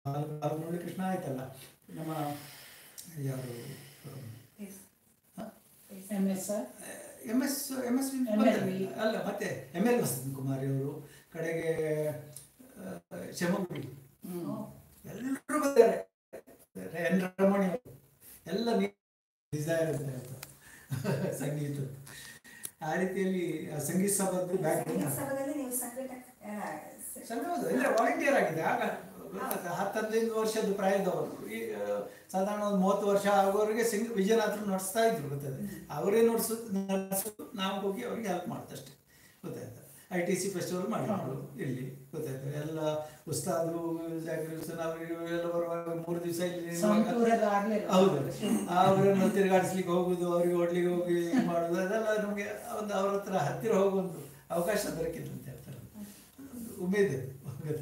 ಬಾಲಮುರಳಿ ಕೃಷ್ಣ ಆಯ್ತಲ್ಲ ನಮ್ಮ ಯಾರು M S M S M S MLV. ಅಲ್ಲ ಮತ್ತೆ ಎಮ್ ಎಲ್ ವಸಂತ್ ಕುಮಾರಿ ಅವರು ಕಡೆಗೆ ಶಮಗುಡಿ ಎಲ್ಲರೂ ಬಂದಿದ್ದಾರೆ ಎನ್ ರಮಣಿ ಅವರು ಎಲ್ಲ ಡಿಸೈರ್ ಅಂತ ಹೇಳ್ತಾರೆ ಸಂಗೀತ ಆ ರೀತಿಯಲ್ಲಿ ಆ ಸಂಗೀತ ಸಭಾದ್ದು ಬ್ಯಾಕ್ ಸಂಗೀತ ಸಭಾದಲ್ಲಿ ನೀವು ಸಂಘಟ ಆ, ಸ- ಸಣ್ಣ ಹೌದು ಇಲ್ಲ ವಾಲಂಟಿಯರ್ ಆಗಿದೆ ಆಗ ಗೊತ್ತಾಗ್ತದೆ ಹತ್ತು ಹದಿನೈದು ವರ್ಷದ ಪ್ರಾಯದವರು ಈ ಆ, ಸಾಧಾರಣ ಒಂದು ಮೂವತ್ತು ವರ್ಷ ಆಗೋರಿಗೆ ಸಿಂಗ್ ವಿಜಯನಾಥರು ನಡೆಸ್ತಾ ಇದ್ರು ಗೊತ್ತದೆ ಅವರೇ ನಡೆಸು ನಡೆಸೋದು ನಾವು ಹೋಗಿ ಅವ್ರಿಗೆ ಹೆಲ್ಪ್ ಮಾಡೋದು ಅಷ್ಟೇ ಗೊತ್ತಾಯ್ತು ಐ ಟಿ ಸಿ ಫೆಸ್ಟಿವಲ್ ಮಾಡಿದ್ರು ಇಲ್ಲಿ ಗೊತ್ತಾಯ್ತು ಎಲ್ಲ ಉಸ್ತಾದು ಜಾಕಿರ್ ಹುಸೇನ್ ಅವರು ಎಲ್ಲ ಬರುವಾಗ ಮೂರು ದಿವಸ ಇಲ್ಲಿ ಇರುವಾಗ- ಸಂತೂರೆಲ್ಲ ಆಗ್ಲಿಲ್ಲ. ಹೌದು ಅವರನ್ನು ತಿರುಗಾಡಿಸ್ಲಿಕ್ಕೆ ಹೋಗುದು ಅವ್ರಿಗೆ ಹೋಟ್ಲಿಗೆ ಹೋಗಿ ಇದು ಮಾಡುದು ಅದೆಲ್ಲ ನಮಗೆ ಒಂದು ಅವ್ರ ಹತ್ರ ಹತ್ತಿರ ಹೋಗೋ ಒಂದು ಅವಕಾಶ ದೊರಕಿದೆ ಅಂತ ಹೇಳ್ತಾರೆ ಒಂದು ಉಮೇದು ಗೊತ್ತಾಯ್ತು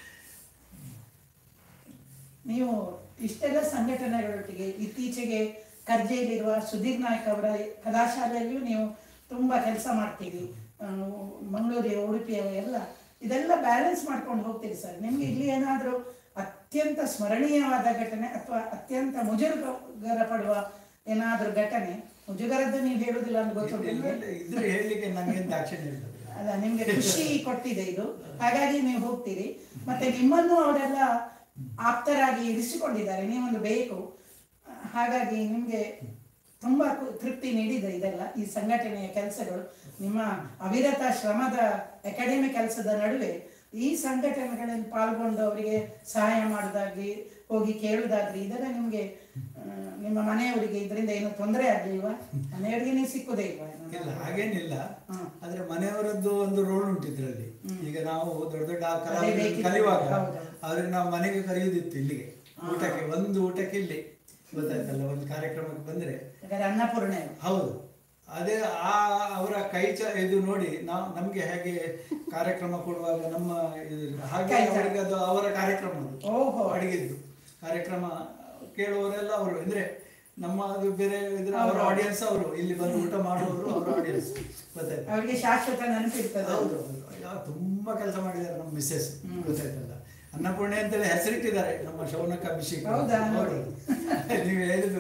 ನೀವು ಇಷ್ಟೆಲ್ಲ ಸಂಘಟನೆಗಳೊಟ್ಟಿಗೆ ಇತ್ತೀಚೆಗೆ ಕರ್ಜೆಯಲ್ಲಿರುವ ಸುಧೀರ್ ನಾಯ್ಕ್ ಅವರ ಕಲಾಶಾಲೆಯಲ್ಲಿಯೂ ನೀವು ತುಂಬಾ ಕೆಲಸ ಮಾಡ್ತೀರಿ ಆ, ಮಂಗಳೂರಿನ ಉಡುಪಿಯ ಎಲ್ಲ ಇದೆಲ್ಲ ಬ್ಯಾಲೆನ್ಸ್ ಮಾಡ್ಕೊಂಡು ಹೋಗ್ತೀರಿ ಸರ್ ನಿಮ್ಗೆ ಇಲ್ಲಿ ಏನಾದರೂ ಅತ್ಯಂತ ಸ್ಮರಣೀಯವಾದ ಘಟನೆ ಅಥವಾ ಅತ್ಯಂತ ಮುಜುಗರ ಪಡುವ ಏನಾದರೂ ಘಟನೆ ಮುಜುಗರದ್ದು ನೀವು ಹೇಳುದಿಲ್ಲ ಅಂತ ಗೊತ್ತುಂಟು ಇಲ್ಲ, ನಿಮ್ಗೆ. ಇಲ್ಲ, ಇದ್ರೆ ಹೇಳಲಿಕ್ಕೆ ನನಗೇನು ದಾಕ್ಷಿಣ್ಯ ಇಲ್ಲ ಅಲ್ಲ ನಿಮ್ಗೆ ಖುಷಿ ಕೊಟ್ಟಿದೆ ಇದು ಹಾಗಾಗಿ ನೀವು ಹೋಗ್ತೀರಿ ಮತ್ತೆ ನಿಮ್ಮನ್ನು ಅವರೆಲ್ಲ ಆಪ್ತರಾಗಿ ಇರಿಸಿಕೊಂಡಿದ್ದಾರೆ ನೀವೊಂದು ಬೇಕು ಹಾಗಾಗಿ ನಿಮ್ಗೆ ತುಂಬಾ ಕು- ತೃಪ್ತಿ ನೀಡಿದೆ ಇದೆಲ್ಲ ಈ ಸಂಘಟನೆಯ ಕೆಲಸಗಳು ನಿಮ್ಮ ಅವಿರತ ಶ್ರಮದ ಅಕಾಡೆಮಿ ಕೆಲಸದ ನಡುವೆ ಈ ಸಂಘಟನೆಗಳಲ್ಲಿ ಪಾಲ್ಗೊಂಡು ಅವರಿಗೆ ಸಹಾಯ ಮಾಡೋದಾಗ್ಲಿ ಹೋಗಿ ಕೇಳುದಾಗ್ಲಿ ಇದೆಲ್ಲ ನಿಮ್ಗೆ ಆ, ನಿಮ್ಮ ಮನೆಯವರಿಗೆ ಇದರಿಂದ ಏನು ತೊಂದರೆ ಆಗ್ಲಿಲ್ವಾ ಮನೆಯವರಿಗೆ ನೀವು ಸಿಕ್ಕುದೇ ಇಲ್ವಾ ಇಲ್ಲ ಹಾಗೇನಿಲ್ಲ ಹ್ಮ್. ಆದ್ರೆ ಮನೆಯವರದ್ದು ಒಂದು ರೋಲ್ ಉಂಟು ಇದ್ರಲ್ಲಿ ಈಗ ನಾವು ದೊಡ್ಡ ದೊಡ್ಡ ಕಲಾವಿದರು ಬೇಕಿತ್ತು. ಕಲಿಯುವಾಗ ಹೌದು. ಅವ್ರಿಗೆ ನಾವು ಮನೆಗೆ ಕರೆಯುವುದಿತ್ತು ಇಲ್ಲಿಗೆ ಊಟಕ್ಕೆ ಒಂದು ಊಟಕ್ಕೆ ಇಲ್ಲಿ ಗೊತ್ತಾಯ್ತಲ್ಲ ಒಂದು ಕಾರ್ಯಕ್ರಮಕ್ಕೆ ಬಂದ್ರೆ ಹಾಗಾದ್ರೆ ಅನ್ನಪೂರ್ಣೆ ಹೌದು ಅದೇ ಆ ಅವರ ಕೈ ಚ ಇದು ನೋಡಿ ನಾವು ನಮ್ಗೆ ಹೇಗೆ ಕಾರ್ಯಕ್ರಮ ಕೊಡುವಾಗ ನಮ್ಮ ಇದು ಹಾಗೆ ಕೈ ಚ- ಅವರಿಗೆ ಅದು ಅವರ ಕಾರ್ಯಕ್ರಮ ಅದು ಓಹೋ. ಅಡಿಗೆದ್ದು ಕಾರ್ಯಕ್ರಮ ಕೇಳುವವರೆಲ್ಲ ಅವರು ಅಂದ್ರೆ ನಮ್ಮ ಅದು ಬೇರೆ ಇದ್ರ ಅವರ ಹೌದು. ಆಡಿಯನ್ಸ್ ಅವರು ಇಲ್ಲಿ ಬಂದು ಊಟ ಮಾಡುವವರು ಅವರ ಆಡಿಯನ್ಸ್ ಗೊತ್ತಾಯ್ತು ಅವರಿಗೆ ಶಾಶ್ವತ ನೆನಪಿರ್ತದೆ ಹೌದು ಹೌದು. ಅಯ್ಯೋ, ತುಂಬಾ ಕೆಲಸ ಮಾಡಿದ್ದಾರೆ ನಮ್ಮ ಮಿಸ್ಸೆಸ್ ಗೊತ್ತಾಯ್ತಲ್ಲ ಅನ್ನಪೂರ್ಣೆ ಅಂತೇಳಿ ಹೆಸರಿಟ್ಟಿದ್ದಾರೆ ನಮ್ಮ ಶೌನಕ ಅಭಿಷೇಕ್ ಹೌದಾ? ಹೌದು. ನೀವು ಹೇಳಿದ್ದು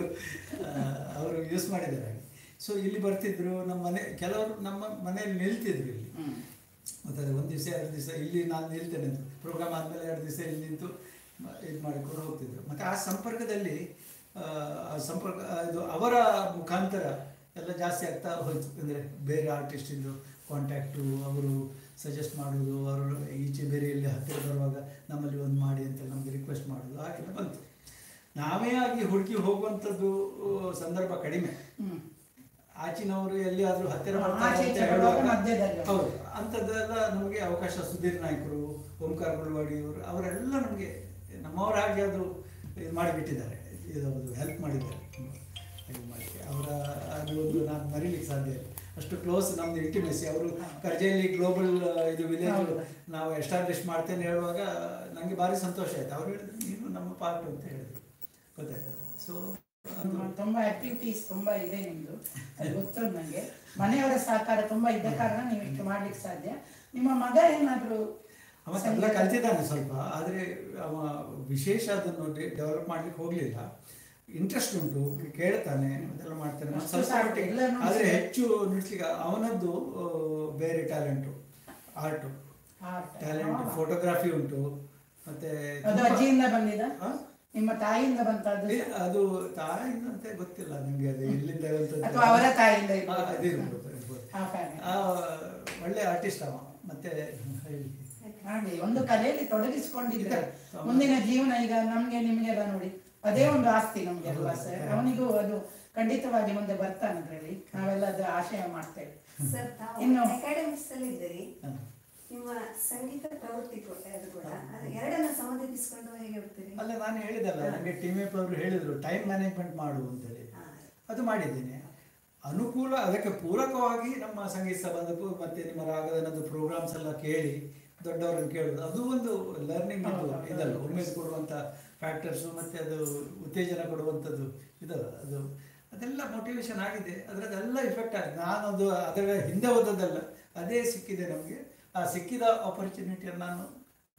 ಅವರು ಯೂಸ್ ಮಾಡಿದ್ದಾರೆ ಸೊ ಇಲ್ಲಿ ಬರ್ತಿದ್ರು ನಮ್ಮ ಮನೆ ಕೆಲವರು ನಮ್ಮ ಮನೆಯಲ್ಲಿ ನಿಲ್ತಿದ್ರು ಇಲ್ಲಿ ಮತ್ತೆ ಒಂದು ದಿವಸ ಎರಡು ದಿವಸ ಇಲ್ಲಿ ನಾನು ನಿಲ್ತೇನೆ ಅಂತ ಪ್ರೋಗ್ರಾಮ್ ಆದಮೇಲೆ ಎರಡು ದಿವಸ ಇಲ್ಲಿ ನಿಂತು ಇದು ಮಾಡಿಕೊಂಡು ಹೋಗ್ತಿದ್ರು ಮತ್ತು ಆ ಸಂಪರ್ಕದಲ್ಲಿ ಆ, ಆ ಸಂಪರ್ಕ ಇದು ಅವರ ಮುಖಾಂತರ ಎಲ್ಲ ಜಾಸ್ತಿ ಆಗ್ತಾ ಹೋಯ್ತು ಅಂದರೆ ಬೇರೆ ಆರ್ಟಿಸ್ಟಿಂದು ಕಾಂಟ್ಯಾಕ್ಟು ಅವರು ಸಜೆಸ್ಟ್ ಮಾಡೋದು ಅವರು ಈಚೆ ಬೇರೆ ಇಲ್ಲಿ ಹತ್ತಿರ ಬರುವಾಗ ನಮ್ಮಲ್ಲಿ ಒಂದು ಮಾಡಿ ಅಂತ ನಮಗೆ ರಿಕ್ವೆಸ್ಟ್ ಮಾಡೋದು ಹಾಗೆಲ್ಲ ಬಂತು ನಾವೇ ಆಗಿ ಹುಡುಕಿ ಹೋಗುವಂಥದ್ದು ಸಂದರ್ಭ ಕಡಿಮೆ ಹ್ಮ್. ಆಚಿನವರು ಎಲ್ಲಿಯಾದ್ರೂ ಹತ್ತಿರ ಹಾ, ಬರ್ತಾರೆ ಆಚೆ ಅಂತ ಈಚೆ ಹೇಳುವಾಗ ಬರುವಾಗ ಮಧ್ಯದಲ್ಲಿ. ಹೌದು ಅಂಥದ್ದೆಲ್ಲ ನಮಗೆ ಅವಕಾಶ ಸುಧೀರ್ ನಾಯ್ಕರು ಓಂಕಾರ ಗುಲ್ವಾಡಿ ಅವರು ಅವರೆಲ್ಲ ನಮಗೆ ನಮ್ಮವರ ಹಾಗೆ ಅದು ಇದು ಮಾಡಿಬಿಟ್ಟಿದ್ದಾರೆ ಇದು ಒಂದು ಹೆಲ್ಪ್ ಮಾಡಿದ್ದಾರೆ ತುಂಬ ಇದು ಮಾಡಲಿಕ್ಕೆ ಅವರ ಅದು ಒಂದು ನಾನು ಮರೀಲಿಕ್ಕೆ ಸಾಧ್ಯ ಇಲ್ಲ ಅಷ್ಟು ಕ್ಲೋಸ್ ನಮ್ದು ಇಂಟಿಮೆಸಿ ಅವರು ಕರ್ಜೆಯಲ್ಲಿ ಗ್ಲೋಬಲ್ ಇದು ವಿಲೇಜ್ ಹೌದು. ನಾವು ಎಸ್ಟಾಬ್ಲಿಷ್ ಮಾಡ್ತೇನೆ ಹೇಳುವಾಗ ನನಗೆ ಭಾರಿ ಸಂತೋಷ ಆಯ್ತು ಅವ್ರು ಹೇಳಿದ್ರು ನೀನು ನಮ್ಮ ಪಾರ್ಟ್ ಅಂತ ಹೇಳಿದ್ರು ಗೊತ್ತಾಯ್ತು ಸೊ ತುಂಬಾ ತುಂಬಾ ಆಕ್ಟಿವಿಟೀಸ್ ತುಂಬಾ ಇದೆ ನಿಮ್ದು ಅದು ಗೊತ್ತು ನನಗೆ ಮನೆಯವರ ಸಹಕಾರ ತುಂಬಾ ಇದ್ದ ಕಾರಣ ನೀವು ಇಷ್ಟು ಮಾಡ್ಲಿಕ್ಕೆ ಸಾಧ್ಯ ನಿಮ್ಮ ಮಗ ಏನಾದ್ರು ಅವ ಎಲ್ಲ ಕಲ್ತಿದ್ದಾನೆ ಸ್ವಲ್ಪ ಆದರೆ ಅವ ವಿಶೇಷ ಅದನ್ನು ಡೆವಲಪ್ ಮಾಡ್ಲಿಕ್ಕೆ ಹೋಗಲಿಲ್ಲ ಇಂಟ್ರೆಸ್ಟ್ ಉಂಟು ಕೇಳ್ತಾನೆ ಅದೆಲ್ಲ ಮಾಡ್ತಾನೆ ಅಷ್ಟು ಸ್ವಲ್ಪ ಸಾಕು, ಮಟ್ಟಿಗೆ ಎಲ್ಲ ನುಡಿಸಿ- ಆದರೆ ಹೆಚ್ಚು ನುಡಿಸ್ಲಿಕ್ಕೆ ಅವನದ್ದು ಆ, ಬೇರೆ ಟ್ಯಾಲೆಂಟು ಆರ್ಟು art. ಟ್ಯಾಲೆಂಟ್ ಹಾ. ಫೋಟೋಗ್ರಫಿ ಉಂಟು ಮತ್ತೆ ಅದು ತುಂಬಾ- ಅಜ್ಜಿಯಿಂದ ಬಂದಿದ ಆ? ನಿಮ್ಮ ತಾಯಿಯಿಂದ ಬಂತದ್ದು ಏ, ಅದು ತಾಯಿಯಿಂದ ಅಂತ ಗೊತ್ತಿಲ್ಲ ನಿಮಗೆ ಅದು ಎಲ್ಲಿಂದ ಬಂತದ್ದು. ಅಥವಾ ಅವರ ತಾಯಿಯಿಂದ ಆ, ಇರ್ಬೋದು. ಅದು ಇರ್ಬೋದು, ಇರ್ಬೋದು. ಆ family. ಆ, ಒಳ್ಳೆ ಆರ್ಟಿಸ್ಟ್ ಅವ ಮತ್ತೆ ಹೇಳಿ ಹಾಗೆ ಒಂದು ಕಲೆಯಲ್ಲಿ ತೊಡಗಿಸಿಕೊಂಡಿದ್ರೆ ಇದ್ದಾರೆ. ಮುಂದಿನ ಜೀವನ ಈಗ ನಮ್ಗೆ ನಿಮ್ಗೆಲ್ಲ ನೋಡಿ ಅದೇ ಒಂದು ಆಸ್ತಿ ನಮ್ಗೆ ಅಲ್ವಾ ಸರ್ ಅವನಿಗೂ ಅದು ಖಂಡಿತವಾಗಿ ಮುಂದೆ ಬರ್ತಾನೆ ಅದ್ರಲ್ಲಿ ನಾವೆಲ್ಲ ಅದು ಆಶಯ ಮಾಡ್ತೇವೆ ಸರ್ ತಾವು ಇನ್ನು ಅಕಾಡೆಮಿಕ್ಸ್ ಅಲ್ಲಿ ಇದ್ದೀರಿ ಹ. ನಿಮ್ಮ ಸಂಗೀತ ಪ್ರವೃತ್ತಿ ಕೂಡ ಅದು ಕೂಡ ಅದು ಎರಡನ್ನ ಸಮಂಜನಿಸಿಕೊಂಡು ಹೇಗೆ ಹೋಗ್ತೀರಿ ಅಲ್ಲ ನಾನು ಹೇಳಿದಲ್ಲ ನನಗೆ ಟೀಮ್ ಎಪ್ ಅವರು ಹೇಳಿದರು ಟೈಮ್ ಮ್ಯಾನೇಜ್ಮೆಂಟ್ ಮಾಡು ಅಂತೇಳಿ ಹಾ. ಅದು ಮಾಡಿದ್ದೇನೆ ಅನುಕೂಲ ಅದಕ್ಕೆ ಪೂರಕವಾಗಿ ನಮ್ಮ ಸಂಗೀತ ಸಭಾದ ಪು- ಮತ್ತೆ ನಿಮ್ಮ ರಾಗದನದ್ದು ಪ್ರೋಗ್ರಾಮ್ಸ್ ಎಲ್ಲ ಕೇಳಿ ದೊಡ್ಡವರನ್ನು ಕೇಳೋದು ಅದು ಒಂದು ಲರ್ನಿಂಗ್ ಇದು ಇದಲ್ಲ ಉಮೇಜ್ ಕೊಡುವಂಥ ಫ್ಯಾಕ್ಟರ್ಸು ಮತ್ತು ಅದು ಉತ್ತೇಜನ ಕೊಡುವಂಥದ್ದು ಇದಲ್ಲ ಅದು ಅದೆಲ್ಲ ಮೋಟಿವೇಶನ್ ಆಗಿದೆ ಅದರದ್ದೆಲ್ಲ ಇಫೆಕ್ಟ್ ಆಗಿದೆ ನಾನು ಅದು ಅದರ ಹಿಂದೆ ಹೋದದ್ದಲ್ಲ ಅದೇ ಸಿಕ್ಕಿದೆ ನಮಗೆ ಆ ಸಿಕ್ಕಿದ ಆಪರ್ಚುನಿಟಿಯನ್ನು ನಾನು ಬೆಸ್ಟ್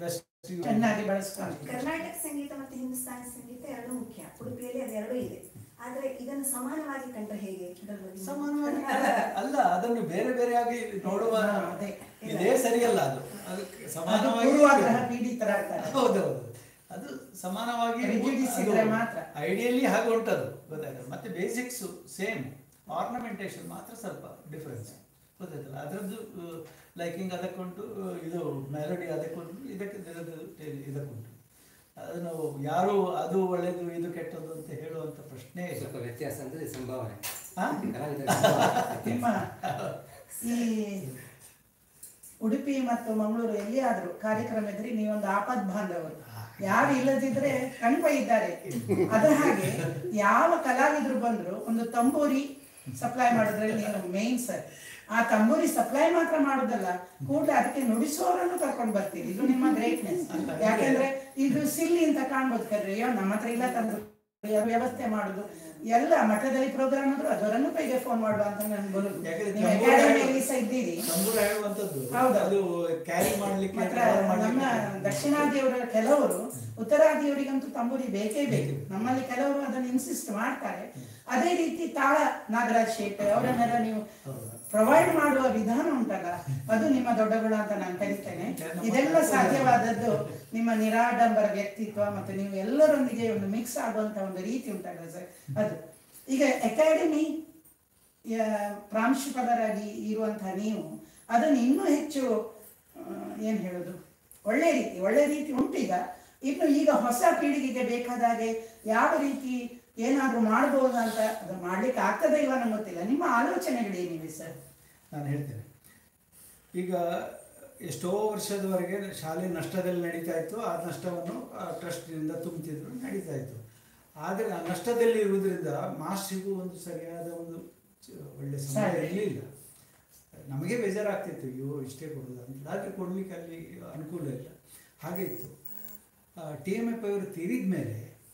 ಚೆನ್ನಾಗಿ ಬಳಸ್ಕೊಂಡು ಕರ್ನಾಟಕ ಸಂಗೀತ ಮತ್ತು ಹಿಂದೂಸ್ತಾನಿ ಸಂಗೀತ ಎರಡು ಮುಖ್ಯ ಉಡುಪಿಯಲ್ಲಿ ಅದೆರಡೂ ಇದೆ ಆದ್ರೆ ಇದನ್ನು ಸಮಾನವಾಗಿ ಕಂಡ್ರೆ ಹೇಗೆ ಅದರ ಬಗ್ಗೆ ಸಮಾನವಾಗಿ ಅಲ್ಲ ಅದನ್ನು ಬೇರೆ ಬೇರೆಯಾಗಿ ನೋಡುವ ಹಾ, ಅದೇ. ಇದೇ ಸರಿಯಲ್ಲ ಅದು ಅದಕ್ಕೆ ಅದು ಸಮಾನವಾಗಿ ಪೂರ್ವಾಗ್ರಹ ಪೀಡಿತರಾಗ್ತಾರೆ ಹೌದೌದು ಅದು ಸಮಾನವಾಗಿ Rigidiಸಿದ್ರೆ ಮಾತ್ರ. ಐಡಿಯಲಿ ಹಾಗೆ ಉಂಟದು ಗೊತ್ತಾಯ್ತಲ್ಲ ಮತ್ತೆ ಬೇಸಿಕ್ಸ್ ಸೇಮ್ ಆರ್ನಮೆಂಟೇಶನ್ ಮಾತ್ರ ಸ್ವಲ್ಪ ಡಿಫರೆನ್ಸ್ ಗೊತ್ತಾಯ್ತಲ್ಲ ಅದರದ್ದು ಲೈಕಿಂಗ್ ಅದಕ್ಕುಂಟು ಇದು ಮೆಲಡಿ ಅದಕ್ಕುಂಟು ಇದಕ್ಕೆ ಇದರದ್ದು ಇದಕ್ಕುಂಟು ಅದನ್ನು ಯಾರು ಅದು ಒಳ್ಳೆಯದು ಇದು ಕೆಟ್ಟದ್ದು ಅಂತ ಹೇಳುವಂಥ ಪ್ರಶ್ನೆ ಇಲ್ಲ ಸ್ವಲ್ಪ ವ್ಯತ್ಯಾಸ ಅಂದ್ರೆ ಸಂಭಾವನೆ ಹಾ? ಕಲಾವಿದರ ಸಂಭಾವನೆ. ನಿಮ್ಮ ಈ ಉಡುಪಿ ಮತ್ತು ಮಂಗಳೂರು ಎಲ್ಲಿಯಾದ್ರೂ ಕಾರ್ಯಕ್ರಮ ಇದ್ರೆ ನೀವೊಂದು ಆಪದ್ ಬಾಂಧವರು ಯಾರು ಇಲ್ಲದಿದ್ರೆ ಕಣ್ಪ ಇದ್ದಾರೆ ಅದ್ರ ಹಾಗೆ ಯಾವ ಕಲಾವಿದರು ಬಂದ್ರು ಒಂದು ತಂಬೂರಿ ಸಪ್ಲೈ ಮಾಡಿದ್ರೆ ನೀವು ಮೇನ್ ಸರ್ ಆ ತಂಬೂರಿ ಸಪ್ಲೈ ಮಾತ್ರ ಮಾಡುದಲ್ಲ ಕೂಡಲೇ ಅದಕ್ಕೆ ನುಡಿಸುವವರನ್ನು ಕರ್ಕೊಂಡು ಬರ್ತೀರಿ ಇದು ನಿಮ್ಮ ಗ್ರೇಟ್ನೆಸ್ ಯಾಕೆಂದ್ರೆ ಇದು ಸಿಲ್ಲಿ ಅಂತ ಕಾಣ್ಬೋದು ಕರ್ರಿ ಅಯ್ಯೋ ನಮ್ಮ ಹತ್ರ ಇಲ್ಲ ತಂದು ವ್ಯವಸ್ಥೆ ಮಾಡುದು ಎಲ್ಲ ಮಠದಲ್ಲಿ ಪ್ರೋಗ್ರಾಮ್ ಆದ್ರೂ ಅದರನ್ನು ಕೈಗೆ ಫೋನ್ ಮಾಡುವ ಅಂತ ನನ್ಗೆ ಬರುದು ಯಾಕಂದ್ರೆ ನೀವು ತಂಬೂರಿ ಅಕಾಡೆಮಿಯಲ್ಲಿ ಸಹ ಇದ್ದೀರಿ ತಂಬೂರ ಹೇಳುವಂಥದ್ದು ಹೌದು. ಅದು ಕ್ಯಾರಿ ಮಾಡ್ಲಿಕ್ಕೆ ಮಾತ್ರ cover ನಮ್ಮ ಮಾಡ್ಲಿಕ್ಕೆ ದಕ್ಷಿಣಾದಿಯವರ ಕೆಲವರು ಉತ್ತರಾದಿಯವರಿಗಂತೂ ತಂಬೂರಿ ಬೇಕೇ ಬೇಕು ನಮ್ಮಲ್ಲಿ ಕೆಲವರು ಅದನ್ನು ಇನ್ಸಿಸ್ಟ್ ಮಾಡ್ತಾರೆ ಅದೇ ರೀತಿ ತಾಳ ನಾಗರಾಜ್ ಶೇಟ್ ಅವರನ್ನೆಲ್ಲ ನೀವು ಪ್ರೊವೈಡ್ ಮಾಡುವ ವಿಧಾನ ಉಂಟಲ್ಲ ಅದು ನಿಮ್ಮ ದೊಡ್ಡ ಗುಣ ಅಂತ ನಾನು ಕರಿತೇನೆ ಇದೆಲ್ಲ ಸಾಧ್ಯವಾದದ್ದು ನಿಮ್ಮ ನಿರಾಡಂಬರ ವ್ಯಕ್ತಿತ್ವ ಮತ್ತು ನೀವು ಎಲ್ಲರೊಂದಿಗೆ ಒಂದು ಮಿಕ್ಸ್ ಆಗುವಂತ ಒಂದು ರೀತಿ ಉಂಟಲ್ಲ ಸರ್ ಅದು ಈಗ ಅಕಾಡೆಮಿ ಯ- ಪ್ರಾಂಶುಪಾಲರಾಗಿ ಇರುವಂತಹ ನೀವು ಅದನ್ನು ಇನ್ನೂ ಹೆಚ್ಚು ಆ, ಏನ್ ಹೇಳೋದು ಒಳ್ಳೆ ರೀತಿ ಒಳ್ಳೆ ರೀತಿ ಉಂಟೀಗ ಇನ್ನು ಈಗ ಹೊಸ ಪೀಳಿಗೆಗೆ ಬೇಕಾದ ಹಾಗೆ ಯಾವ ರೀತಿ ಏನಾದ್ರೂ ಮಾಡ್ಬೋದು ಅಂತ ಅದು ಮಾಡ್ಲಿಕ್ಕೆ ಆಗ್ತದೆ ಇಲ್ವಾ ನಂಗೆ ಗೊತ್ತಿಲ್ಲ ನಿಮ್ಮ ಆಲೋಚನೆಗಳೇನಿವೆ ಸರ್ ನಾನು ಹೇಳ್ತೇನೆ ಈಗ ಎಷ್ಟೋ ವರ್ಷದವರೆಗೆ ಶಾಲೆ ನಷ್ಟದಲ್ಲಿ ನಡೀತಾ ಇತ್ತು ಆ ನಷ್ಟವನ್ನು ಆ ಟ್ರಸ್ಟ್ನಿಂದ ತುಂಬುತ್ತಿದ್ರು ನಡೀತಾ ಇತ್ತು ಆದರೆ ಆ ನಷ್ಟದಲ್ಲಿ ಇರುವುದರಿಂದ ಮಾಸ್ಟ್ರಿಗೂ ಒಂದು ಸರಿಯಾದ ಒಂದು ಚ- ಒಳ್ಳೆ ಸಮಯ ಸರಿ. ಇರಲಿಲ್ಲ ನಮಗೆ ಬೇಜಾರಾಗ್ತಿತ್ತು ಅಯ್ಯೋ ಇಷ್ಟೇ ಕೊಡೋದು ಅಂತ ಆದರೆ ಕೊಡಲಿಕ್ಕೆ ಅಲ್ಲಿ ಅನುಕೂಲ ಇಲ್ಲ ಹಾಗೆ ಇತ್ತು ಟಿ ಎಮ್ ಎಫ್ ಅವರು ತೀರಿದ ಮೇಲೆ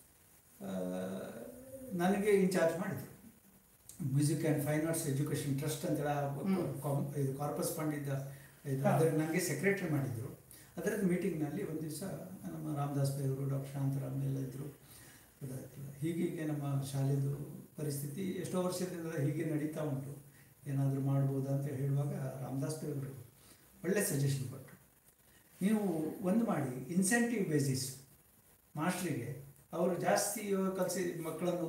ನನಗೆ ಇನ್ಚಾರ್ಜ್ ಮಾಡಿದರು music and fine arts education trust ಅಂತ ಇದು ಕಾರ್ಪಸ್ ಫಂಡ್ ಇದ್ದ ಇದು ಹಾ. ಅದರ ನನಗೆ ಸೆಕ್ರೆಟರಿ ಮಾಡಿದರು ಅದರದ್ದು ಮೀಟಿಂಗ್ನಲ್ಲಿ ಒಂದು ದಿವಸ ನಮ್ಮ ರಾಮದಾಸ್ ಬೇವರು ಡಾಕ್ಟರ್ ಶಾಂತರಾಮ್ ಎಲ್ಲ ಇದ್ದರು ಗೊತ್ತಾಯ್ತಲ್ಲ ಹೀಗೀಗೆ ನಮ್ಮ ಶಾಲೆದು ಪರಿಸ್ಥಿತಿ ಎಷ್ಟೋ ವರ್ಷದಿಂದ ಹೀಗೆ ನಡೀತಾ ಉಂಟು ಏನಾದರೂ ಮಾಡ್ಬೋದಾ ಅಂತ ಹೇಳುವಾಗ ರಾಮದಾಸ್ ಬೇವರು ಒಳ್ಳೆ ಸಜೆಷನ್ ಕೊಟ್ಟರು ನೀವು ಒಂದು ಮಾಡಿ ಇನ್ಸೆಂಟಿವ್ ಬೇಸಿಸ್ ಮಾಸ್ಟ್ರಿಗೆ ಅವರು ಜಾಸ್ತಿ ಕಲಿಸಿ ಮಕ್ಕಳನ್ನು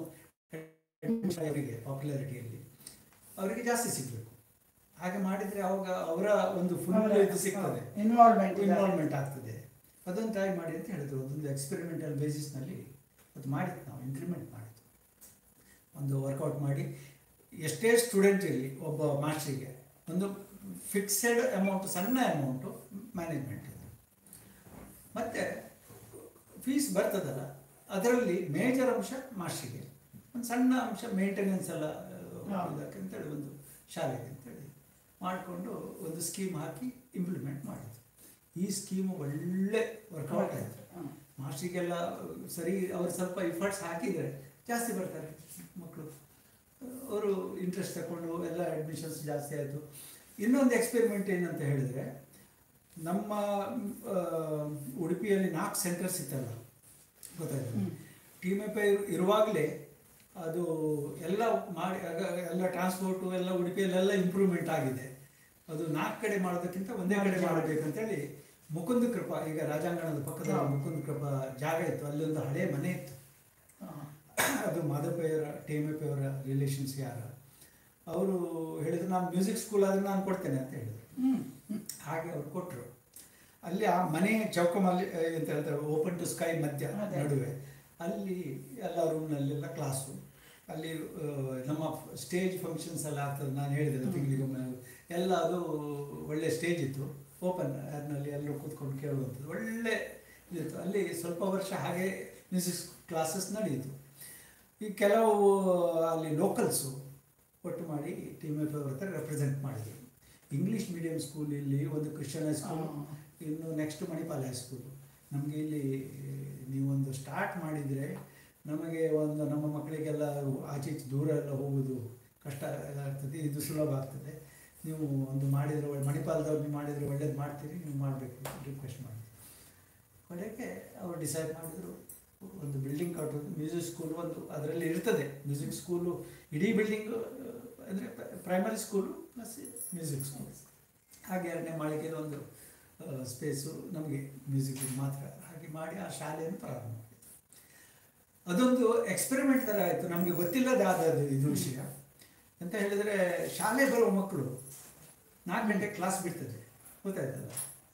ಅವರಿಗೆ ಪಾಪ್ಯುಲಾರಿಟಿಯಲ್ಲಿ ಅವರಿಗೆ ಜಾಸ್ತಿ ಸಿಗಬೇಕು ಹಾಗೆ ಮಾಡಿದರೆ ಅವಾಗ ಅವರ ಒಂದು ಫುಲ್ ಇದು ಸಿಗ್ತದೆ ಇನ್ವಾಲ್ವ್ಮೆಂಟ್ ಇನ್ವಾಲ್ವ್ಮೆಂಟ್ ಆಗ್ತದೆ ಅದೊಂದು ಟ್ರೈ ಮಾಡಿ ಅಂತ ಹೇಳಿದ್ರು ಅದೊಂದು ಎಕ್ಸ್ಪೆರಿಮೆಂಟಲ್ ಬೇಸಿಸ್ನಲ್ಲಿ ಅದು ಮಾಡಿದ್ದು ನಾವು ಇಂಪ್ಲಿಮೆಂಟ್ ಮಾಡಿದ್ದು ಒಂದು ವರ್ಕೌಟ್ ಮಾಡಿ ಎಷ್ಟೇ ಸ್ಟೂಡೆಂಟ್ ಇರಲಿ ಒಬ್ಬ ಮಾಸ್ಟ್ರಿಗೆ ಒಂದು ಫಿಕ್ಸೆಡ್ ಅಮೌಂಟ್ ಸಣ್ಣ ಅಮೌಂಟು ಮ್ಯಾನೇಜ್ಮೆಂಟ್ ಇದೆ ಮತ್ತು ಫೀಸ್ ಬರ್ತದಲ್ಲ ಅದರಲ್ಲಿ ಮೇಜರ್ ಅಂಶ ಮಾಸ್ಟ್ರಿಗೆ ಒಂದು ಸಣ್ಣ ಅಂಶ ಮೇಂಟೆನೆನ್ಸ್ ಎಲ್ಲ ಆ, ಹಾ. ಇದಕ್ಕೆ ಅಂತೇಳಿ ಒಂದು ಶಾಲೆಗೆ ಅಂತೇಳಿ ಮಾಡಿಕೊಂಡು ಒಂದು ಸ್ಕೀಮ್ ಹಾಕಿ ಇಂಪ್ಲಿಮೆಂಟ್ ಮಾಡಿದ್ರು ಈ ಸ್ಕೀಮು ಒಳ್ಳೆ ವರ್ಕೌಟ್ ಆಯಿತು ಮಾಸ್ಟ್ರಿಗೆಲ್ಲ ಸರಿ ಅವರು ಸ್ವಲ್ಪ ಇಫರ್ಟ್ಸ್ ಹಾಕಿದರೆ ಜಾಸ್ತಿ ಬರ್ತಾರೆ ಮಕ್ಕಳು ಅವರು ಇಂಟ್ರೆಸ್ಟ್ ತಗೊಂಡು ಎಲ್ಲ ಅಡ್ಮಿಷನ್ಸ್ ಜಾಸ್ತಿ ಆಯಿತು ಇನ್ನೊಂದು ಎಕ್ಸ್ಪೆರಿಮೆಂಟ್ ಏನಂತ ಹೇಳಿದರೆ ನಮ್ಮ ಆ, ಉಡುಪಿಯಲ್ಲಿ ನಾಲ್ಕು ಸೆಂಟರ್ಸ್ ಇತ್ತಲ್ಲ ಗೊತ್ತಾಯ್ತು ಹ್ಮ್. ಟೀಮ್ ಎಫ್ ಇರುವಾಗಲೇ ಅದು ಎಲ್ಲ ಮಾಡಿ ಆಗ ಎಲ್ಲ ಟ್ರಾನ್ಸ್ಪೋರ್ಟು ಎಲ್ಲ ಉಡುಪಿಯಲ್ಲೆಲ್ಲ ಇಂಪ್ರೂವ್ಮೆಂಟ್ ಆಗಿದೆ ಅದು ನಾಲ್ಕು ಕಡೆ ಮಾಡೋದಕ್ಕಿಂತ ಒಂದೇ ಕಡೆ ಮಾಡಬೇಕಂತೇಳಿ ಮುಕುಂದ ಕೃಪಾ ಈಗ ರಾಜಾಂಗಣದ ಪಕ್ಕದಲ್ಲಿ ಹಾ. ಮುಕುಂದ ಕೃಪಾ ಜಾಗ ಇತ್ತು ಅಲ್ಲಿ ಒಂದು ಹಳೆ ಮನೆ ಇತ್ತು ಅದು ಮಾಧವಪ್ಪಯ್ಯವರ ಟಿ ಎಮ್ ಎಫ್ ಅವರ ರಿಲೇಷನ್ಸ್ ಯಾರ ಅವರು ಹೇಳಿದ್ರು ನಾನು ಮ್ಯೂಸಿಕ್ ಸ್ಕೂಲ್ ಆದರೆ ನಾನು ಕೊಡ್ತೇನೆ ಅಂತ ಹೇಳಿದ್ರು ಹ್ಮ್ ಹಾಗೆ ಅವ್ರು ಕೊಟ್ಟರು ಅಲ್ಲಿ ಆ ಮನೆ ಚೌಕಮಲ್ಲಿ ಆ, ಎಂತ ಹೇಳ್ತಾರೆ ಓಪನ್ ಟು ಸ್ಕೈ ಮಧ್ಯ ಅದೇ. ನಡುವೆ ಅಲ್ಲಿ ಎಲ್ಲ ರೂಮ್ನಲ್ಲೆಲ್ಲ ಕ್ಲಾಸು ಅಲ್ಲಿ ಆ, ನಮ್ಮ ಸ್ಟೇಜ್ ಫಂಕ್ಷನ್ಸ್ ಎಲ್ಲ ಆಗ್ತದೆ ನಾನು ಹೇಳಿದೆ ತಿಂಗಳಿಗೊಮ್ಮೆ ಎಲ್ಲ ಅದು ಒಳ್ಳೆ ಸ್ಟೇಜ್ ಇತ್ತು ಓಪನ್ ಅದರಲ್ಲಿ ಎಲ್ಲರೂ ಕೂತ್ಕೊಂಡು ಕೇಳುವಂಥದ್ದು ಒಳ್ಳೆ ಇದಿತ್ತು ಅಲ್ಲಿ ಸ್ವಲ್ಪ ವರ್ಷ ಹಾಗೆ ಮ್ಯೂಸಿಕ್ ಕ್ಲಾಸಸ್ ನಡೆಯಿತು ಈ ಕೆಲವು ಅಲ್ಲಿ ಲೋಕಲ್ಸು ಒಟ್ಟು ಮಾಡಿ ಟೀಮ್ ಎಫ್ ಅವ್ರ ಹತ್ರ ರೆಪ್ರೆಸೆಂಟ್ ಮಾಡಿದ್ರು ಇಂಗ್ಲೀಷ್ ಮೀಡಿಯಂ ಸ್ಕೂಲ್ ಇಲ್ಲಿ ಒಂದು ಕ್ರಿಶ್ಚಿಯನ್ ಹೈಸ್ಕೂಲ್ ಹಾ. ಇನ್ನು ನೆಕ್ಸ್ಟ್ ಮಣಿಪಾಲ್ ಹೈಸ್ಕೂಲು ನಮಗೆ ಇಲ್ಲಿ ನೀವೊಂದು ಸ್ಟಾರ್ಟ್ ಮಾಡಿದರೆ ನಮಗೆ ಒಂದು ನಮ್ಮ ಮಕ್ಕಳಿಗೆಲ್ಲ ಆಚೆ ಈಚೆ ದೂರ ಎಲ್ಲ ಹೋಗೋದು ಕಷ್ಟ ಆಗ್ತದೆ ಇದು ಸುಲಭ ಆಗ್ತದೆ ನೀವು ಒಂದು ಮಾಡಿದರೆ ಒಳ್ಳೆ ಮಣಿಪಾಲದವ್ರು ನೀವು ಮಾಡಿದರೆ ಒಳ್ಳೇದು ಮಾಡ್ತೀರಿ ನೀವು ಮಾಡಬೇಕು ರಿಕ್ವೆಸ್ಟ್ ಮಾಡಿ ಕಡೆಗೆ ಅವರು ಡಿಸೈಡ್ ಮಾಡಿದರು ಒಂದು ಬಿಲ್ಡಿಂಗ್ ಕಟ್ಟೋದು ಮ್ಯೂಸಿಕ್ ಸ್ಕೂಲ್ ಒಂದು ಅದರಲ್ಲಿ ಇರ್ತದೆ ಮ್ಯೂಸಿಕ್ ಸ್ಕೂಲು ಇಡೀ ಬಿಲ್ಡಿಂಗು ಅಂದರೆ primary school plus music school ಹಾಗೆ ಎರಡನೇ ಮಾಳಿಗೆಯಲ್ಲಿ ಒಂದು ಸ್ಪೇಸು ನಮಗೆ ಮ್ಯೂಸಿಕ್ ಮಾತ್ರ ಹಾಗೆ ಮಾಡಿ ಆ ಶಾಲೆಯನ್ನು ಪ್ರಾರಂಭ ಮಾಡಿದ್ರು ಅದೊಂದು ಎಕ್ಸ್ಪೆರಿಮೆಂಟ್ ಥರ ಆಯಿತು ನಮಗೆ ಗೊತ್ತಿಲ್ಲದೆ ಆದದ್ದು ಇದು ವಿಷಯ ಅಂತ ಹೇಳಿದರೆ ಶಾಲೆ ಬರುವ ಮಕ್ಕಳು ನಾಲ್ಕು ಗಂಟೆ ಕ್ಲಾಸ್ ಬಿಡ್ತದೆ ಗೊತ್ತಾಯ್ತಲ್ಲ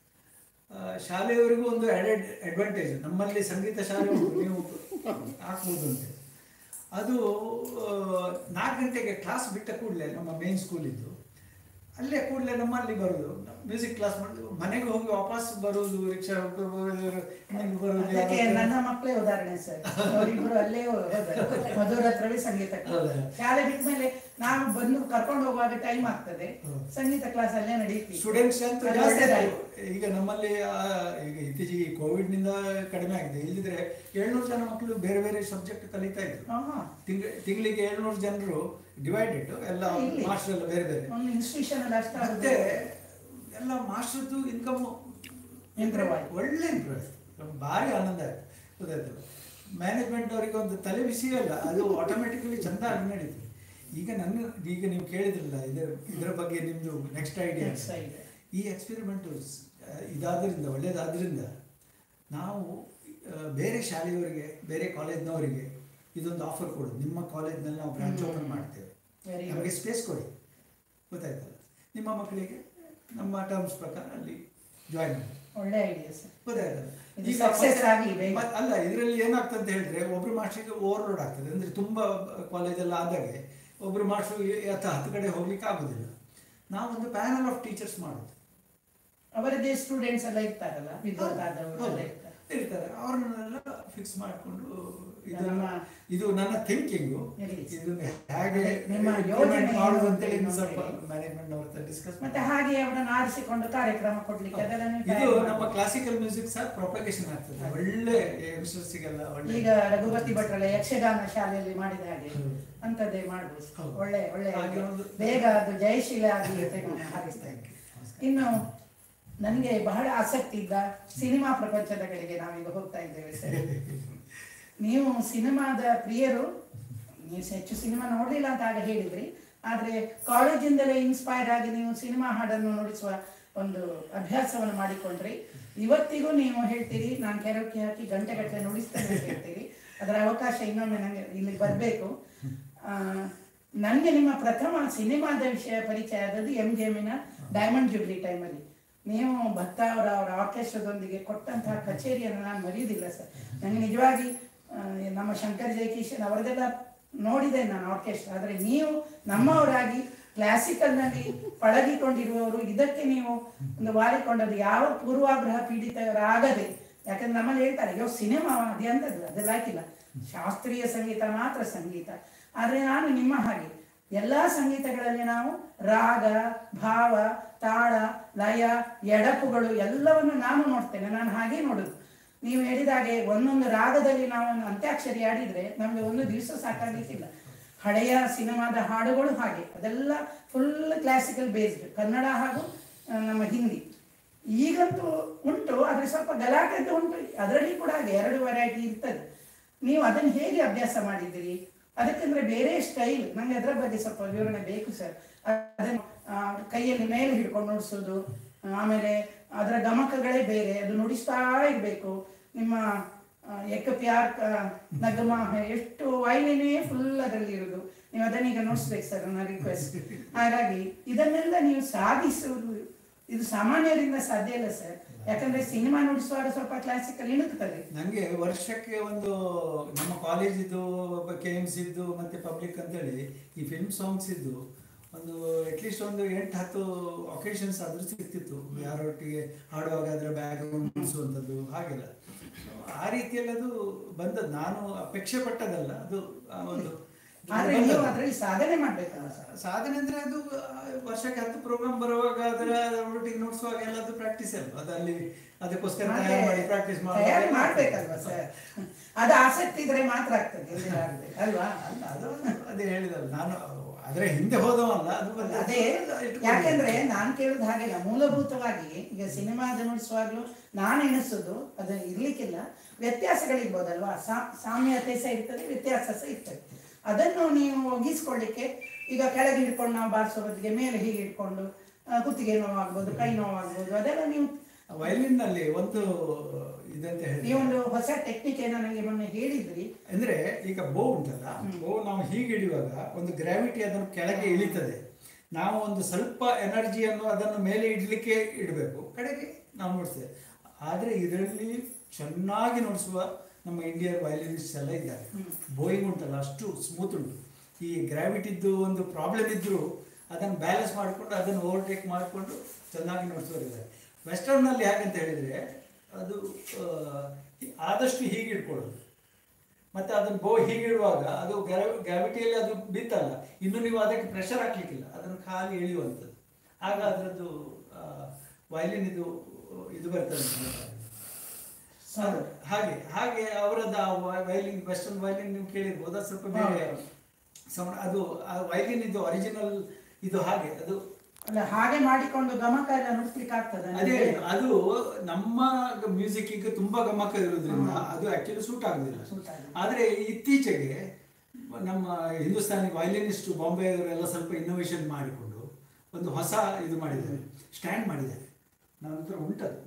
ಆ, ಶಾಲೆಯವರಿಗೂ ಒಂದು ಅಡೆಡ್ ಅಡ್ವಾಂಟೇಜ್ ನಮ್ಮಲ್ಲಿ ಸಂಗೀತ ಶಾಲೆ ಉಂಟು ನೀವು ಹಾಕ್ಬೋದು ಅಂತ ಅದು ಆ, ನಾಲ್ಕು ಗಂಟೆಗೆ ಕ್ಲಾಸ್ ಬಿಟ್ಟ ಕೂಡಲೇ ನಮ್ಮ ಮೇನ್ ಸ್ಕೂಲ್ ಇದ್ದು ಅಲ್ಲೇ ಕೂಡಲೇ ನಮ್ಮಲ್ಲಿ ಬರೋದು ಮ್ಯೂಸಿಕ್ ಕ್ಲಾಸ್ ಮಾಡೋದು ಮನೆಗೆ ಹೋಗಿ ವಾಪಸ್ ಬರೋದು ರಿಕ್ಷಾ ಮನೆಗೆ ಅದಕ್ಕೆ ಬರೋದು ನನ್ನ ಮಕ್ಕಳೇ ಉದಾಹರಣೆ ಸರ್ ಅವರಿಬ್ರು ಅಲ್ಲೇ ಹೋದ್ರು ಮಧುರ ಹತ್ರವೇ ಸಂಗೀತ ಕ್ಲಾಸ್ ಹೌದಾ? ಶಾಲೆ ಬಿಟ್ಮೇಲೆ ನಾವು ಬಂದು ಕರ್ಕೊಂಡು ಹೋಗುವಾಗ ಟೈಮ್ ಆಗ್ತದೆ ಹೌದು. ಸಂಗೀತ ಕ್ಲಾಸ್ ಅಲ್ಲೇ ನಡೀತೀವಿ ಸ್ಟೂಡೆಂಟ್ಸ್ ಅಂತ ಅದು ಜಾಸ್ತಿ ಒಳ್ಳೆದಾಯ್ತು. ಆಯ್ತು. ಈಗ ನಮ್ಮಲ್ಲಿ ಆ, ಈಗ ಇತ್ತೀಚೆಗೆ ಕೋವಿಡ್ ನಿಂದ ಕಡಿಮೆ ಆಗಿದೆ ಇಲ್ಲಿದ್ರೆ ಏಳ್ನೂರು ಜನ ಮಕ್ಕಳು ಬೇರೆ ಬೇರೆ ಸಬ್ಜೆಕ್ಟ್ ಕಲಿತಾ ಇದ್ರು ಆಹಾ. ತಿಂಗ್ ತಿಂಗಳಿಗೆ ಏಳ್ನೂರು ಜನರು ಡಿವೈಡೆಡ್ ಎಲ್ಲ ಇಲ್ಲಿ. ಮಾಸ್ಟರ್ ಎಲ್ಲ ಬೇರೆ ಬೇರೆ ಒಂದು ಇನ್ಸ್ಟಿಟ್ಯೂಷನ್ ಅಲ್ಲಿ ಅಷ್ಟ ಮತ್ತೆ ಎಲ್ಲ ಮಾಸ್ಟರ್ದು ಇನ್ಕಮ್ Improve ಆಯ್ತು. ಒಳ್ಳೆ ಇಂಪ್ರೂವ್ ಆಯ್ತು ನಮ್ಗೆ ಭಾರಿ ಆನಂದ ಆಯ್ತು ಗೊತ್ತಾಯ್ತು ಮ್ಯಾನೇಜ್ಮೆಂಟ್ ಅವರಿಗೆ ಒಂದು ತಲೆ ಬಿಸಿ ಅಲ್ಲ ಅದು ಆಟೋಮೆಟಿಕಲಿ ಚಂದ ಆಗಿ ನಡೀತು ಈಗ ನನ್ನ ಈಗ ನೀವು ಕೇಳಿದ್ರಲ್ಲ ಇದರ ಇದರ ಬಗ್ಗೆ ನಿಮ್ಮದು ನೆಕ್ಸ್ಟ್ ಐಡಿಯಾ Next idea. ಈ ಎಕ್ಸ್ಪೆರಿಮೆಂಟು ಇದಾದ್ರಿಂದ ಒಳ್ಳೇದಾದ್ರಿಂದ ನಾವು ಆ, ಬೇರೆ ಶಾಲೆಯವರಿಗೆ ಬೇರೆ ಕಾಲೇಜ್ನವರಿಗೆ ಇದೊಂದು ಆಫರ್ ಕೊಡು ನಿಮ್ಮ ಕಾಲೇಜ್ನಲ್ಲಿ ನಾವು ಬ್ರಾಂಚ್ ಓಪನ್ ಮಾಡ್ತೇವೆ Very good. ನಮಗೆ ಸ್ಪೇಸ್ ಕೊಡಿ ಗೊತ್ತಾಯ್ತಲ್ಲ ನಿಮ್ಮ ಮಕ್ಕಳಿಗೆ ನಮ್ಮ ಟರ್ಮ್ಸ್ ಪ್ರಕಾರ ಅಲ್ಲಿ ಜಾಯಿನ್ ಮಾಡಿ ಒಳ್ಳೆ ಐಡಿಯಾ ಸರ್ ಗೊತ್ತಾಯ್ತಲ್ಲ ಇದು ಈಗ success ಮತ್ತೆ- ಆಗ್ಲಿ ಬೇಗ. ಮತ್- ಅಲ್ಲ ಇದರಲ್ಲಿ ಏನಾಗ್ತದೆ ಅಂತ ಹೇಳಿದ್ರೆ ಒಬ್ರು ಮಾಸ್ಟರ್ಗೆ ಓವರ್ಲೋಡ್ ಆಗ್ತದೆ ಅಂದ್ರೆ ತುಂಬಾ ಕಾಲೇಜೆಲ್ಲ ಆದಾಗೆ ಒಬ್ರು ಮಾಸ್ಟರ್ ಹತ್ತು ಹತ್ತು ಕಡೆ ಹೋಗ್ಲಿಕ್ಕೆ ಆಗುದಿಲ್ಲ ನಾವೊಂದು ಪ್ಯಾನಲ್ ಆಫ್ ಟೀಚರ್ಸ್ ಮಾಡೋದು ಅವರದೇ ಸ್ಟೂಡೆಂಟ್ಸ್ ಎಲ್ಲ ಇರ್ತಾರಲ್ಲ ವಿದ್ವಾಂಸರು ಹೌದು. ಎಲ್ಲ ಇರ್ತಾರೆ ಇರ್ತಾರೆ ಅವ್ರನ್ನೆಲ್ಲ ಫಿಕ್ಸ್ ಮಾಡಿಕೊಂಡು ಇದು ನಮ್ಮ- ಇದು ನನ್ನ ಥಿಂಕಿಂಗು ಇರ್ಲಿ. ಇದನ್ನ ಹೇಗೆ ಅದೇ, ನಿಮ್ಮ implement ಯೋಜನೆ ಮಾಡುದು ಏನು ಅಂತೇಳಿ ಅಂತ ಇನ್ನು ಸ್ವಲ್ಪ ಹೇಳಿ. ಮ್ಯಾನೇಜ್ಮೆಂಟ್ ಅವ್ರ ಹತ್ರ ಡಿಸ್ಕಸ್ ಮತ್ತೆ ಹಾಗೆ ಅವರನ್ನು ಆರಿಸಿಕೊಂಡು ಕಾರ್ಯಕ್ರಮ ಕೊಡ್ಲಿಕ್ಕೆ ಅದೆಲ್ಲ ನೀವು ಇದು ತಯಾರು ನಮ್ಮ ಮಾಡಿ. ಕ್ಲಾಸಿಕಲ್ ಮ್ಯೂಸಿಕ್ ಸಹ ಪ್ರೊಪಗೇಶನ್ ಆಗ್ತದೆ ಒಳ್ಳೆ ಯಂಗ್ಸ್ಟರ್ಸಿಗೆಲ್ಲ ಒಳ್ಳೆ ಈಗ ರಘುಪತಿ ಭಟ್ರಲ್ಲ ಯಕ್ಷಗಾನ ಶಾಲೆಯಲ್ಲಿ ಮಾಡಿದ ಹಾಗೆ ಹೌದು. ಅಂತದ್ದೇ ಮಾಡ್ಬೋದು ಹೌದು. ಒಳ್ಳೆ ಒಳ್ಳೆ ಹಾಗೆ ಒಂದು- ಬೇಗ ಅದು ಜಯಶೀಲ ಆಗಲಿ ಅಂತ ನಾನು ಹಾರೈಸ್ತೇನೆ ಇನ್ನು ನನಗೆ ಬಹಳ ಆಸಕ್ತಿ ಇದ್ದ ಸಿನಿಮಾ ಪ್ರಪಂಚದ ಕಡೆಗೆ ನಾವೀಗ ಹೋಗ್ತಾ ಇದ್ದೇವೆ ಸರ್ ನೀವು ಸಿನಿಮಾದ ಪ್ರಿಯರು ನೀವು ಹೆಚ್ಚು ಸಿನಿಮಾ ನೋಡಲಿಲ್ಲ ಅಂತ ಆಗ ಹೇಳಿದ್ರಿ ಆದ್ರೆ ಕಾಲೇಜಿಂದಲೇ ಇನ್ಸ್ಪೈರ್ ಆಗಿ ನೀವು ಸಿನಿಮಾ ಹಾಡನ್ನು ನುಡಿಸುವ ಒಂದು ಅಭ್ಯಾಸವನ್ನು ಮಾಡಿಕೊಂಡ್ರಿ ಇವತ್ತಿಗೂ ನೀವು ಹೇಳ್ತೀರಿ ನಾನು ಕೆರಕ್ಕೆ ಹಾಕಿ ಗಂಟೆಗಟ್ಟಲೆ ನುಡಿಸ್ತೇನೆ ಅಂತ ಹೇಳ್ತೀರಿ ಅದರ ಅವಕಾಶ ಇನ್ನೊಮ್ಮೆ ನನಗೆ ಇಲ್ಲಿ ಬರಬೇಕು ನನಗೆ ನಿಮ್ಮ ಪ್ರಥಮ ಸಿನಿಮಾದ ವಿಷಯ ಪರಿಚಯ ಆದದ್ದು ಎಂ ಜಿ ಎಮ್ಮಿನ ಡೈಮಂಡ್ ಜುಬ್ಲಿ ಟೈಮಲ್ಲಿ ನೀವು ಭತ್ತ ಅವರ ಅವರ ಆರ್ಕೆಸ್ಟ್ರಾದೊಂದಿಗೆ ಕೊಟ್ಟಂತಹ ಕಚೇರಿಯನ್ನು ನಾನು ಮರೆಯುವುದಿಲ್ಲ ಸರ್ ನನಗೆ ನಿಜವಾಗಿ ಆ, ನಮ್ಮ ಶಂಕರ್ ಜಯಕಿಶನ್ ಅವರದೆಲ್ಲ ನೋಡಿದೆ ನಾನು ಆರ್ಕೆಸ್ಟ್ರಾ ಆದರೆ ನೀವು ನಮ್ಮವರಾಗಿ ಕ್ಲಾಸಿಕಲ್ನಲ್ಲಿ ಪಳಗಿಕೊಂಡಿರುವವರು ಇದಕ್ಕೆ ನೀವು ಒಂದು ವಾರಿಕೊಂಡದ್ದು ಯಾವ ಪೂರ್ವಾಗ್ರಹ ಪೀಡಿತರಾಗದೆ ಯಾಕಂದ್ರೆ ನಮ್ಮಲ್ಲಿ ಹೇಳ್ತಾರೆ ಅಯ್ಯೋ ಸಿನಿಮಾ ಅದೇ ಅಂತದ್ದು ಅದೆಲ್ಲ ಹಾಕಿಲ್ಲ ಶಾಸ್ತ್ರೀಯ ಸಂಗೀತ ಮಾತ್ರ ಸಂಗೀತ ಆದರೆ ನಾನು ನಿಮ್ಮ ಹಾಗೆ ಎಲ್ಲ ಸಂಗೀತಗಳಲ್ಲಿ ನಾವು ರಾಗ ಭಾವ ತಾಳ ಲಯ ಎಡಪುಗಳು ಎಲ್ಲವನ್ನು ನಾನು ನೋಡ್ತೇನೆ ನಾನು ಹಾಗೆ ನೋಡುದು ನೀವು ಹೇಳಿದ ಹಾಗೆ ಒಂದೊಂದು ರಾಗದಲ್ಲಿ ನಾವು ಒಂದು ಅಂತ್ಯಾಕ್ಷರಿ ಆಡಿದ್ರೆ ನಮಗೆ ಒಂದು ದಿವಸ ಸಾಕಾಗಲಿಕ್ಕಿಲ್ಲ ಹಳೆಯ ಸಿನಿಮಾದ ಹಾಡುಗಳು ಹಾಗೆ ಅದೆಲ್ಲ ಫುಲ್ ಕ್ಲಾಸಿಕಲ್ ಬೇಸ್ಡ್ ಕನ್ನಡ ಹಾಗೂ ಆ, ನಮ್ಮ ಹಿಂದಿ ಈಗಂತೂ ಉಂಟು ಆದರೆ ಸ್ವಲ್ಪ ಗಲಾಟೆ ಅಂತ ಉಂಟು ಅದರಲ್ಲಿ ಕೂಡ ಹಾಗೆ ಎರಡು ವೆರೈಟಿ ಇರ್ತದೆ ನೀವು ಅದನ್ನು ಹೇಗೆ ಅಭ್ಯಾಸ ಮಾಡಿದ್ದೀರಿ ಅದಕ್ಕಂದ್ರೆ ಬೇರೆ ಸ್ಟೈಲ್ ನಂಗೆ ಅದರ ಬಗ್ಗೆ ಸ್ವಲ್ಪ ವಿವರಣೆ ಬೇಕು ಸರ್ ಅದನ್ನು ಆ, ಕೈಯಲ್ಲಿ ಮೇಲೆ ಹಿಡ್ಕೊಂಡು ನುಡಿಸೋದು ಆಮೇಲೆ ಅದರ ಗಮಕಗಳೇ ಬೇರೆ ಅದು ನುಡಿಸ್ತಾ ಇರಬೇಕು ನಿಮ್ಮ ಆ, ಎಕ್ಕ ಪ್ಯಾರ್ ಕ- ನಗಮ ಎಷ್ಟು ವೈಲಿನೇ ಫುಲ್ ಅದರಲ್ಲಿ ಇರೋದು ನೀವು ಅದನ್ನೀಗ ನುಡಿಸ್ಬೇಕು ಸರ್ ನನ್ನ ರಿಕ್ವೆಸ್ಟ್ ಹಾಗಾಗಿ ಇದನ್ನೆಲ್ಲ ನೀವು ಸಾಧಿಸುವುದು ಇದು ಸಾಮಾನ್ಯರಿಂದ ಸಾಧ್ಯ ಇಲ್ಲ ಸರ್ ಯಾಕಂದ್ರೆ ಸಿನಿಮಾ ನುಡಿಸುವಾಗ ಸ್ವಲ್ಪ ಕ್ಲಾಸಿಕಲ್ ಇಣುಕ್ತದೆ ನನಗೆ ವರ್ಷಕ್ಕೆ ಒಂದು ನಮ್ಮ ಕಾಲೇಜಿದ್ದು ಕೆ ಎಮ್ ಸಿದ್ದು ಮತ್ತೆ ಪಬ್ಲಿಕ್ ಅಂತೇಳಿ ಈ ಫಿಲ್ಮ್ ಸಾಂಗ್ಸ್ ಇದ್ದು ಒಂದು ಅಟ್ಲೀಸ್ಟ್ ಒಂದು ಎಂಟು ಹತ್ತು ಒಕೇಶನ್ಸ್ ಆದ್ರೂ ಸಿಗ್ತಿತ್ತು ಯಾರೊಟ್ಟಿಗೆ ಹಾಡುವಾಗ ಅದರ ಬ್ಯಾಕ್ಗ್ರೌಂಡ್ ಮುಗಿಸುವಂಥದ್ದು ಹಾಗೆಲ್ಲ ಆ ರೀತಿಯಲ್ಲಿ ಅದು ಬಂದದ್ದು ನಾನು ಅಪೇಕ್ಷೆ ಪಟ್ಟದಲ್ಲ ಅದು ಆ ಒಂದು ಆದ್ರೆ ಬಂದದ್ದು. ನೀವು ಅದರಲ್ಲಿ ಸಾಧನೆ ಮಾಡ್ಬೇಕಲ್ಲ ಸರ್ ಸಾಧನೆ ಅಂದ್ರೆ ಅದು ಆ, ವರ್ಷಕ್ಕೆ ಹತ್ತು ಪ್ರೋಗ್ರಾಮ್ ಬರುವಾಗ ಅದರ ಒಟ್ಟಿಗೆ ನೋಡ್ಸುವಾಗ ಎಲ್ಲ ಅದು ಪ್ರಾಕ್ಟೀಸ್ ಅಲ್ವಾ ಅದು ಅಲ್ಲಿ ಅದಕ್ಕೋಸ್ಕರ ತಯಾರು ಮಾಡಿ ಪ್ರಾಕ್ಟೀಸ್ ತಯಾರಿ ಮಾಡ್ಬೇಕಲ್ವಾ ಸರ್ ಅದು ಆಸಕ್ತಿ ಇದ್ರೆ ಮಾತ್ರ ಆಗ್ತದೆ ಇಲ್ದಿದ್ರೆ ಆಗದೆ, ಅಲ್ವಾ ಅಲ್ಲ ಅದು ಅದೇ ಹೇಳಿದಲ್ಲ ನಾನು ಆದ್ರೆ ಹಿಂದೆ ಹೋದವಲ್ಲ ಅದು ಬಂದ- ಅದೇ ಇಟ್ಕೊಂಡಿದ್ದೆ. ಯಾಕಂದ್ರೆ ನಾನ್ ಕೇಳುದು ಹಾಗೆಲ್ಲ ಮೂಲಭೂತವಾಗಿ ಈಗ ಸಿನಿಮಾದ ನುಡಿಸುವಾಗ್ಲೂ ನಾನು ಎಣಿಸೋದು ಅದು ಇರ್ಲಿಕ್ಕಿಲ್ಲ ವ್ಯತ್ಯಾಸಗಳಿರ್ಬೋದಲ್ವಾ ಸಾ- ಸಾಮ್ಯತೆ ಸಹ ಇರ್ತದೆ ವ್ಯತ್ಯಾಸ ಸಹ ಇರ್ತದೆ ಅದನ್ನು ನೀವು ಒಗ್ಗಿಸ್ಕೊಳ್ಳಿಕ್ಕೆ ಈಗ ಕೆಳಗೆ ಹಿಡ್ಕೊಂಡು ನಾವು ಬಾರಿಸೋ ಬದಿಗೆ ಮೇಲೆ ಹೀಗೆ ಹಿಡ್ಕೊಂಡು ಆ, ಕುತ್ತಿಗೆ ನೋವಾಗ್ಬೋದು ಕೈ ನೋವಾಗ್ಬೋದು ಅದೆಲ್ಲ ನೀವು ವಯಲಿನ್ ನಲ್ಲಿ ಒಂದು ಇದಂತ ಹೇಳಿ ನೀವೊಂದು ಹೊಸ ಟೆಕ್ನಿಕ್ ಏನೋ ನನಗೆ ಮೊನ್ನೆ ಹೇಳಿದ್ರಿ ಅಂದ್ರೆ ಈಗ ಬೋ ಉಂಟಲ್ಲ ಬೋ ನಾವು ಹೀಗೆ ಹಿಡಿಯುವಾಗ ಒಂದು ಗ್ರಾವಿಟಿ ಅದನ್ನು ಕೆಳಗೆ ಇಳಿತದೆ ನಾವು ಒಂದು ಸ್ವಲ್ಪ ಎನರ್ಜಿಯನ್ನು ಅದನ್ನು ಮೇಲೆ ಇಡ್ಲಿಕ್ಕೆ ಇಡಬೇಕು ಕಡೆಗೆ ನಾವು ನೋಡ್ತೇವೆ ಆದರೆ ಇದರಲ್ಲಿ ಚೆನ್ನಾಗಿ ನುಡಿಸುವ ನಮ್ಮ ಇಂಡಿಯನ್ ವಯಲಿನಿಸ್ಟ್ ಎಲ್ಲ ಇದ್ದಾರೆ ಬೋಯಿಂಗ್ ಉಂಟಲ್ಲ ಅಷ್ಟು ಸ್ಮೂತ್ ಉಂಟು ಈ ಗ್ರಾವಿಟಿದ್ದು ಒಂದು ಪ್ರಾಬ್ಲಮ್ ಇದ್ದರೂ ಅದನ್ನು ಬ್ಯಾಲೆನ್ಸ್ ಮಾಡಿಕೊಂಡು ಅದನ್ನು ಓವರ್ಟೇಕ್ ಮಾಡಿಕೊಂಡು ಚೆನ್ನಾಗಿ ನುಡಿಸೋರಿದ್ದಾರೆ ವೆಸ್ಟರ್ನಲ್ಲಿ ಹೇಗಂತ ಹೇಳಿದರೆ ಅದು ಆ, ಆದಷ್ಟು ಹೀಗೆ ಇಟ್ಕೊಳ್ಳೋದು ಮತ್ತೆ ಅದನ್ನು ಬೋ ಹೀಗಿಡುವಾಗ ಅದು ಗ್ರಾವಿಟಿಯಲ್ಲಿ ಅದು ಬಿತ್ತಲ್ಲ ಇನ್ನು ನೀವು ಅದಕ್ಕೆ ಪ್ರೆಷರ್ ಹಾಕ್ಲಿಕ್ಕಿಲ್ಲ ಅದನ್ನು ಖಾಲಿ ಎಳೆಯುವಂಥದ್ದು ಆಗ ಅದರದ್ದು ವಯಲಿನ್ ಇದು ಇದು ಬರ್ತದೆ ಅಂತ ಹೇಳ್ತಾರೆ. ಅದು ಹಾಗೆ ಹಾಗೆ ಅವರದ್ದು ಆ ವಯಲಿನ್ ವೆಸ್ಟರ್ನ್ ವಯಲಿನ್ ನೀವು ಕೇಳಿರ್ಬೋದು ಅದು ಸ್ವಲ್ಪ ಬೇರೆ ಸೌಂಡ್ ಅದು ಆ ವಯಲಿನ್ ಇದು ಒರಿಜಿನಲ್ ಇದು ಹಾಗೆ ಅದು ಅಲ್ಲ ಹಾಗೆ ಮಾಡಿಕೊಂಡು ಗಮಕ ಎಲ್ಲ ನುಡಿಸ್ಲಿಕ್ಕೆ ಆಗ್ತದ ಅದೇ ಅದು ನಮ್ಮ ಮ್ಯೂಸಿಕ್ ಈಗ ತುಂಬಾ ಗಮಕ ಇರೋದ್ರಿಂದ ಅದು ಆಕ್ಚುಲಿ ಸೂಟ್ ಆಗುದಿಲ್ಲ Suit ಆಗುದಿಲ್ಲ. ಆದ್ರೆ ಇತ್ತೀಚೆಗೆ ನಮ್ಮ ಹಿಂದೂಸ್ತಾನಿ ವಯಲಿನಿಸ್ಟ್ ಬಾಂಬೆ ಅವರೆಲ್ಲ ಸ್ವಲ್ಪ ಇನ್ನೋವೇಷನ್ ಮಾಡಿಕೊಂಡು ಒಂದು ಹೊಸ ಇದು ಮಾಡಿದ್ದಾರೆ ಸ್ಟ್ಯಾಂಡ್ ಮಾಡಿದ್ದಾರೆ ನನ್ನ ಹತ್ರ ಉಂಟದು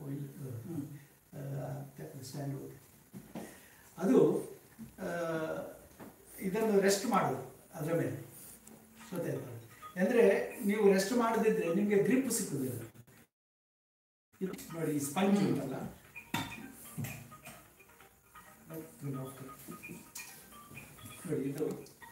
ಸ್ಟ್ಯಾಂಡ್ ಅದು ಆ, ಇದನ್ನು ರೆಸ್ಟ್ ಮಾಡೋದು ಅದರ ಮೇಲೆ ಗೊತ್ತಾಯ್ತಾ ಅಂದ್ರೆ ನೀವು ರೆಸ್ಟ್ ಮಾಡದಿದ್ರೆ ನಿಮಗೆ ಗ್ರಿಪ್ ಸಿಕ್ಕುದಿಲ್ಲ ಇದು ನೋಡಿ ಸ್ಪಂಜ್ ಉಂಟಲ್ಲ ನೋಡಿ ಇದು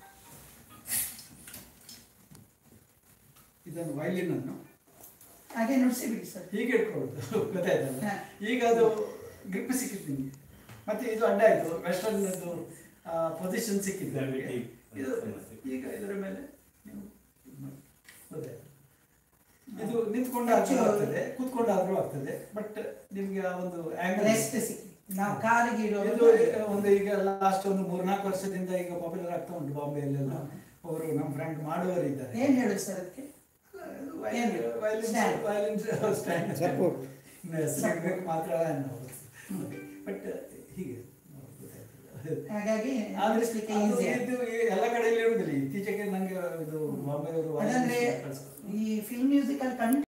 ಇದನ್ನು ವೈಲಿನ್ ಅನ್ನು ಹಾಗೆ ನುಡಿಸಿ ಬಿಡಿ ಸರ್ ಹೀಗೆ ಇಟ್ಕೊಳ್ಳೋದು ಗೊತ್ತಾಯ್ತಲ್ಲ ಹಾ. ಈಗ ಅದು ಗ್ರಿಪ್ ಸಿಕ್ಕಿತ್ತು ನಿಮಗೆ ಮತ್ತೆ ಇದು ಅಡ್ಡ ಆಯ್ತು ವೆಸ್ಟರ್ನ್ ಪೊಸಿಷನ್ ಸಿಕ್ಕಿದ್ದು ನಿಮಗೆ. ಇದು ಈಗ ಇದರ ಮೇಲೆ ನೀವು ಇದ್ ಮಾಡಿ. ಗೊತ್ತಾಯ್ತು ಇದು ನಿಂತ್ಕೊಂಡಾದ್ರೂ ಆಗ್ತದೆ ಕೂತ್ಕೊಂಡಾದ್ರೂ ಆಗ್ತದೆ ಬಟ್ ನಿಮ್ಗೆ ಆ ಒಂದು ಆಂಗಲ್ ರೆಸ್ಟ್ ಸಿಕ್ಕಿ ನಾವು ಕಾಲಿಗೆ ಇದು ಇಡೋದು ಒಂದು ಈಗ ಲಾಸ್ಟ್ ಒಂದು ಮೂರ್ನಾಲ್ಕು ವರ್ಷದಿಂದ ಈಗ ಪಾಪ್ಯುಲರ್ ಆಗ್ತಾ ಉಂಟು ಬಾಂಬೆಯಲ್ಲೆಲ್ಲ ಅವರು ನಮ್ಮ ಫ್ರೆಂಡ್ ಮಾಡುವವರು ಇದ್ದಾರೆ ಏನ್ ಹೇಳುದು ಸರ್ ಅದಕ್ಕೆ ಏನು? Stand. Stand Support. ಬೇಕು ಮಾತ್ರ ಬಟ್ ಹೀಗೆ ಗೊತ್ತಾಯ್ತಲ್ಲ. ಹಾಗಾಗಿ ಆದ್ರೆ ನುಡಿಸ್ಲಿಕ್ಕೆ ಅದು ಈಸಿ ಇದು ಎಲ್ಲ ಕಡೆಯಲ್ಲಿ ಇರುವುದಿಲ್ಲ ಇತ್ತೀಚೆಗೆ ನಂಗೆ ಇದು ಬಾಂಬೆಯವರು ಅದಂದ್ರೆ ಈ ಫಿಲ್ಮ್ ಮ್ಯೂಸಿಕಲ್ ಕಂಡು